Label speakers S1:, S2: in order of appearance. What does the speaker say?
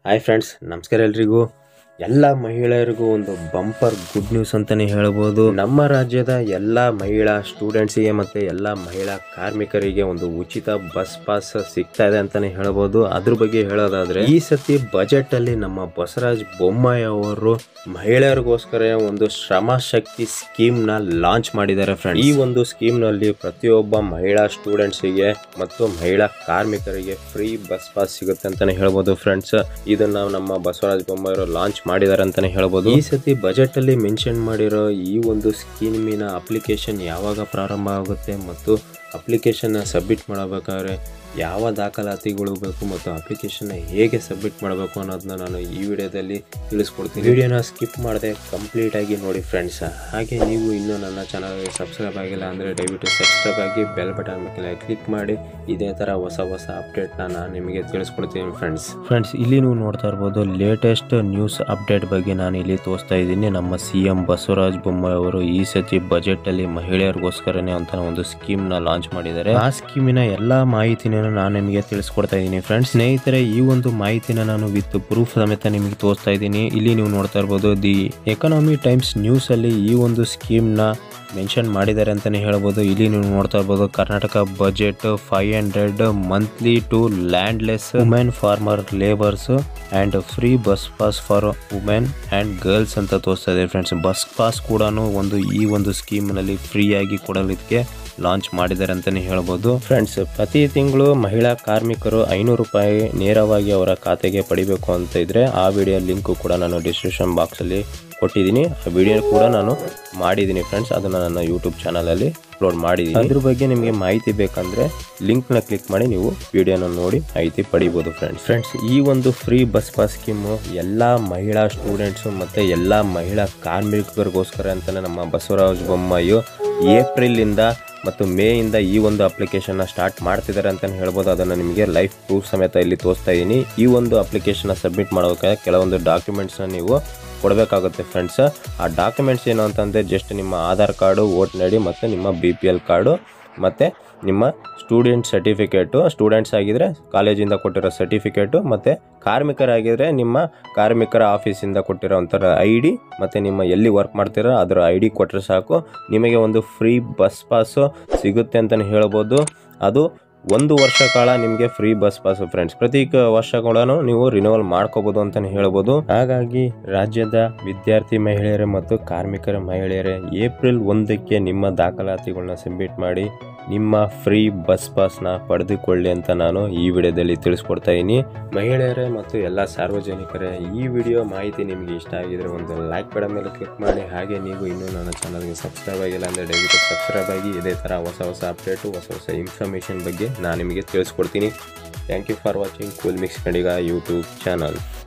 S1: hi friends ನಮಸ್ಕಾರ ಎಲ್ರಿಗೂ ಎಲ್ಲ ಮಹಿಳೆಯರಿಗೂ ಒಂದು ಬಂಪರ್ ಗುಡ್ ನ್ಯೂಸ್ ಅಂತಾನೆ ಹೇಳ್ಬೋದು ನಮ್ಮ ರಾಜ್ಯದ ಎಲ್ಲ ಮಹಿಳಾ ಸ್ಟೂಡೆಂಟ್ಸಿಗೆ ಮತ್ತೆ ಎಲ್ಲ ಮಹಿಳಾ ಕಾರ್ಮಿಕರಿಗೆ ಒಂದು ಉಚಿತ ಬಸ್ ಪಾಸ್ ಸಿಗ್ತಾ ಇದೆ ಅಂತಾನೆ ಹೇಳ್ಬೋದು ಅದ್ರ ಬಗ್ಗೆ ಹೇಳೋದಾದ್ರೆ ಈ ಸತಿ ಬಜೆಟ್ ಅಲ್ಲಿ ನಮ್ಮ ಬಸವರಾಜ್ ಬೊಮ್ಮಾಯಿ ಅವರು ಮಹಿಳೆಯರಿಗೋಸ್ಕರ ಒಂದು ಶ್ರಮ ಶಕ್ತಿ ಸ್ಕೀಮ್ ನ ಲಾಂಚ್ ಮಾಡಿದ್ದಾರೆ ಫ್ರೆಂಡ್ ಈ ಒಂದು ಸ್ಕೀಮ್ ನಲ್ಲಿ ಪ್ರತಿಯೊಬ್ಬ ಮಹಿಳಾ ಸ್ಟೂಡೆಂಟ್ಸಿಗೆ ಮತ್ತು ಮಹಿಳಾ ಕಾರ್ಮಿಕರಿಗೆ ಫ್ರೀ ಬಸ್ ಪಾಸ್ ಸಿಗುತ್ತೆ ಅಂತಾನೆ ಹೇಳ್ಬೋದು ಫ್ರೆಂಡ್ಸ್ ಇದನ್ನ ನಮ್ಮ ಬಸವರಾಜ ಬೊಮ್ಮಾಯಿ ಲಾಂಚ್ ಮಾಡಿದ್ದಾರೆ ಅಂತಾನೆ ಹೇಳ್ಬೋದು ಈ ಸತಿ ಬಜೆಟ್ ಅಲ್ಲಿ ಮೆನ್ಷನ್ ಮಾಡಿರೋ ಈ ಒಂದು ಸ್ಕೀಮಿನ ಅಪ್ಲಿಕೇಶನ್ ಯಾವಾಗ ಪ್ರಾರಂಭ ಆಗುತ್ತೆ ಮತ್ತು ಅಪ್ಲಿಕೇಶನ್ ಸಬ್ಮಿಟ್ ಮಾಡಬೇಕಾದ್ರೆ ಯಾವ ದಾಖಲಾತಿಗಳು ಬೇಕು ಮತ್ತು ಅಪ್ಲಿಕೇಶನ್ ಹೇಗೆ ಸಬ್ಮಿಟ್ ಮಾಡಬೇಕು ಅನ್ನೋದನ್ನ ನಾನು ಈ ವಿಡಿಯೋದಲ್ಲಿ ತಿಳಿಸ್ಕೊಡ್ತೀನಿ ವಿಡಿಯೋನ ಸ್ಕಿಪ್ ಮಾಡದೆ ಕಂಪ್ಲೀಟ್ ಆಗಿ ನೋಡಿ ಫ್ರೆಂಡ್ಸ್ ಹಾಗೆ ನೀವು ಇನ್ನೂ ನನ್ನ ಚಾನಲ್ಗೆ ಸಬ್ಸ್ಕ್ರೈಬ್ ಆಗಿಲ್ಲ ಅಂದರೆ ದಯವಿಟ್ಟು ಸಬ್ಸ್ಕ್ರೈಬ್ ಆಗಿ ಬೆಲ್ ಬಟನ್ ಮೇಲೆ ಕ್ಲಿಕ್ ಮಾಡಿ ಇದೇ ಥರ ಹೊಸ ಹೊಸ ಅಪ್ಡೇಟ್ನ ನಾನು ನಿಮಗೆ ತಿಳಿಸ್ಕೊಡ್ತೀನಿ ಫ್ರೆಂಡ್ಸ್ ಫ್ರೆಂಡ್ಸ್ ಇಲ್ಲಿ ನೀವು ನೋಡ್ತಾ ಇರ್ಬೋದು ಲೇಟೆಸ್ಟ್ ನ್ಯೂಸ್ ಅಪ್ಡೇಟ್ ಬಗ್ಗೆ ನಾನು ಇಲ್ಲಿ ತೋರಿಸ್ತಾ ಇದ್ದೀನಿ ನಮ್ಮ ಸಿ ಎಂ ಬಸವರಾಜ ಬೊಮ್ಮಾಯಿ ಅವರು ಈ ಸತಿ ಬಜೆಟ್ ಅಲ್ಲಿ ಮಹಿಳೆಯರಿಗೋಸ್ಕರನೇ ಅಂತ ಒಂದು ಸ್ಕೀಮ್ ನ ಲಾಂಚ್ ಮಾಡಿದ್ದಾರೆ ಆ ಸ್ಕೀಮಿನ ಎಲ್ಲಾ ಮಾಹಿತಿನ ನಾನು ನಿಮಗೆ ತಿಳಿಸ್ಕೊಡ್ತಾ ಇದ್ದೀನಿ ಫ್ರೆಂಡ್ಸ್ ಸ್ನೇಹಿತರೆ ಈ ಒಂದು ಮಾಹಿತಿನ ನಾನು ವಿತ್ ಪ್ರೂಫ್ ಸಮೇತ ನಿಮಗೆ ತೋರಿಸ್ತಾ ಇದ್ದೀನಿ ಇಲ್ಲಿ ನೀವು ನೋಡ್ತಾ ಇರ್ಬೋದು ದಿ ಎಕನಾಮಿ ಟೈಮ್ಸ್ ನ್ಯೂಸ್ ಅಲ್ಲಿ ಈ ಒಂದು ಸ್ಕೀಮ್ ನ ಮೆನ್ಷನ್ ಮಾಡಿದ್ದಾರೆ ಅಂತಾನೆ ಹೇಳ್ಬೋದು ಇಲ್ಲಿ ನೀವು ನೋಡ್ತಾ ಇರ್ಬೋದು Karnataka budget five hundred monthly to landless women farmer labours and free bus pass for women and girls ಅಂತ ತೋರಿಸ್ತಾ ಇದೆ ಫ್ರೆಂಡ್ಸ್ ಬಸ್ ಪಾಸ್ ಕೂಡ ಒಂದು ಈ ಒಂದು ಸ್ಕೀಮ್ ನಲ್ಲಿ ಫ್ರೀ ಆಗಿ ಕೊಡಲಿಕ್ಕೆ ಲಾಂಚ್ ಮಾಡಿದ್ದಾರೆ ಅಂತಾನೆ ಹೇಳ್ಬೋದು ಫ್ರೆಂಡ್ಸ್ ಪ್ರತಿ ತಿಂಗಳು ಮಹಿಳಾ ಕಾರ್ಮಿಕರು ಐನೂರು ರೂಪಾಯಿ ನೇರವಾಗಿ ಅವರ ಖಾತೆಗೆ ಪಡಿಬೇಕು ಅಂತ ಇದ್ರೆ ಆ ವಿಡಿಯೋ ಲಿಂಕ್ ಕೂಡ ನಾನು ಡಿಸ್ಕ್ರಿಪ್ಷನ್ ಬಾಕ್ಸ್ ಅಲ್ಲಿ ಕೊಟ್ಟಿದ್ದೀನಿ ಆ ವಿಡಿಯೋ ಕೂಡ ನಾನು ಮಾಡಿದ್ದೀನಿ ಫ್ರೆಂಡ್ಸ್ ಅದನ್ನ ನನ್ನ ಯೂಟ್ಯೂಬ್ ಚಾನಲ್ ಅಲ್ಲಿ ಅಪ್ಲೋಡ್ ಮಾಡಿದ್ದೀನಿ ಅದ್ರ ಬಗ್ಗೆ ನಿಮಗೆ ಮಾಹಿತಿ ಬೇಕಂದ್ರೆ ಲಿಂಕ್ ನ ಕ್ಲಿಕ್ ಮಾಡಿ ನೀವು ವಿಡಿಯೋನ ನೋಡಿ ಮಾಹಿತಿ ಪಡಿಬೋದು ಫ್ರೆಂಡ್ಸ್ ಫ್ರೆಂಡ್ಸ್ ಈ ಒಂದು ಫ್ರೀ ಬಸ್ ಪಾಸ್ ಸ್ಕೀಮು ಎಲ್ಲಾ ಮಹಿಳಾ ಸ್ಟೂಡೆಂಟ್ಸ್ ಮತ್ತೆ ಎಲ್ಲಾ ಮಹಿಳಾ ಕಾರ್ಮಿಕರಿಗೋಸ್ಕರ ಅಂತಾನೆ ನಮ್ಮ ಬಸವರಾಜ ಬೊಮ್ಮಾಯಿ ಏಪ್ರಿಲ್ ಇಂದ ಮತ್ತು ಮೇ ಇಂದ ಈ ಒಂದು ಅಪ್ಲಿಕೇಶನ್ ಸ್ಟಾರ್ಟ್ ಮಾಡ್ತಿದ್ದಾರೆ ಅಂತಾನೆ ಹೇಳ್ಬೋದು ಅದನ್ನು ನಿಮಗೆ ಲೈಫ್ ಪ್ರೂಫ್ ಸಮೇತ ಇಲ್ಲಿ ತೋರಿಸ್ತಾ ಇದ್ದೀನಿ ಈ ಒಂದು ಅಪ್ಲಿಕೇಶನ್ ಸಬ್ಮಿಟ್ ಮಾಡೋಕೆ ಕೆಲವೊಂದು ಡಾಕ್ಯುಮೆಂಟ್ಸ್ನ ನೀವು ಕೊಡಬೇಕಾಗುತ್ತೆ ಫ್ರೆಂಡ್ಸ್ ಆ ಡಾಕ್ಯುಮೆಂಟ್ಸ್ ಏನು ಅಂತಂದರೆ ಜಸ್ಟ್ ನಿಮ್ಮ ಆಧಾರ್ ಕಾರ್ಡು ವೋಟ್ ನಡಿ ಮತ್ತು ನಿಮ್ಮ ಬಿ ಪಿ ಎಲ್ ಕಾರ್ಡು ಮತ್ತು ನಿಮ್ಮ ಸ್ಟೂಡೆಂಟ್ ಸರ್ಟಿಫಿಕೇಟು ಸ್ಟೂಡೆಂಟ್ಸ್ ಆಗಿದ್ರೆ ಕಾಲೇಜಿಂದ ಕೊಟ್ಟಿರೋ ಸರ್ಟಿಫಿಕೇಟು ಮತ್ತು ಕಾರ್ಮಿಕರಾಗಿದ್ದರೆ ನಿಮ್ಮ ಕಾರ್ಮಿಕರ ಆಫೀಸಿಂದ ಕೊಟ್ಟಿರೋ ಒಂಥರ ಐ ಡಿ ಮತ್ತು ನಿಮ್ಮ ಎಲ್ಲಿ ವರ್ಕ್ ಮಾಡ್ತೀರೋ ಅದರ ಐ ಡಿ ಕೊಟ್ಟರೆ ಸಾಕು ನಿಮಗೆ ಒಂದು ಫ್ರೀ ಬಸ್ ಪಾಸು ಸಿಗುತ್ತೆ ಅಂತಲೇ ಹೇಳ್ಬೋದು ಅದು ಒಂದು ವರ್ಷ ಕಾಲ ನಿಮಗೆ ಫ್ರೀ ಬಸ್ ಪಾಸ್ ಫ್ರೆಂಡ್ಸ್ ಪ್ರತಿ ಕ- ವರ್ಷ ಕೂಡ ನೀವು ರಿನೋವಲ್ ಮಾಡ್ಕೋಬಹುದು ಅಂತಾನೆ ಹೇಳ್ಬೋದು ಹಾಗಾಗಿ ರಾಜ್ಯದ ವಿದ್ಯಾರ್ಥಿ ಮಹಿಳೆಯರೇ ಮತ್ತು ಕಾರ್ಮಿಕರ ಮಹಿಳೆಯರೇ ಏಪ್ರಿಲ್ ಒಂದಕ್ಕೆ ನಿಮ್ಮ ದಾಖಲಾತಿಗಳನ್ನ ಸಬ್ಮಿಟ್ ಮಾಡಿ ನಿಮ್ಮ ಫ್ರೀ ಬಸ್ ಪಾಸ್ನ ಪಡೆದುಕೊಳ್ಳಿ ಅಂತ ನಾನು ಈ ವಿಡಿಯೋದಲ್ಲಿ ತಿಳಿಸ್ಕೊಡ್ತಾ ಇದ್ದೀನಿ ಮಹಿಳೆಯರೇ ಮತ್ತು ಎಲ್ಲ ಸಾರ್ವಜನಿಕರೇ ಈ ವಿಡಿಯೋ ಮಾಹಿತಿ ನಿಮಗೆ ಇಷ್ಟ ಆಗಿದ್ರೆ ಒಂದು ಲೈಕ್ ಬಟನ್ ಮೇಲೆ ಕ್ಲಿಕ್ ಮಾಡಿ ಹಾಗೆ ನೀವು ಇನ್ನೂ ನನ್ನ ಚಾನಲ್ಗೆ ಸಬ್ಸ್ಕ್ರೈಬ್ ಆಗಿಲ್ಲ ಅಂದರೆ ದಯವಿಟ್ಟು ಸಬ್ಸ್ಕ್ರೈಬ್ ಆಗಿ ಇದೇ ಥರ ಹೊಸ ಹೊಸ ಅಪ್ಡೇಟು ಹೊಸ ಹೊಸ ಇನ್ಫಾರ್ಮೇಷನ್ ಬಗ್ಗೆ ನಾನು ನಿಮಗೆ ತಿಳಿಸ್ಕೊಡ್ತೀನಿ thank you for watching cool mix ಕಡಿಗ ಯೂಟ್ಯೂಬ್ ಚಾನಲ್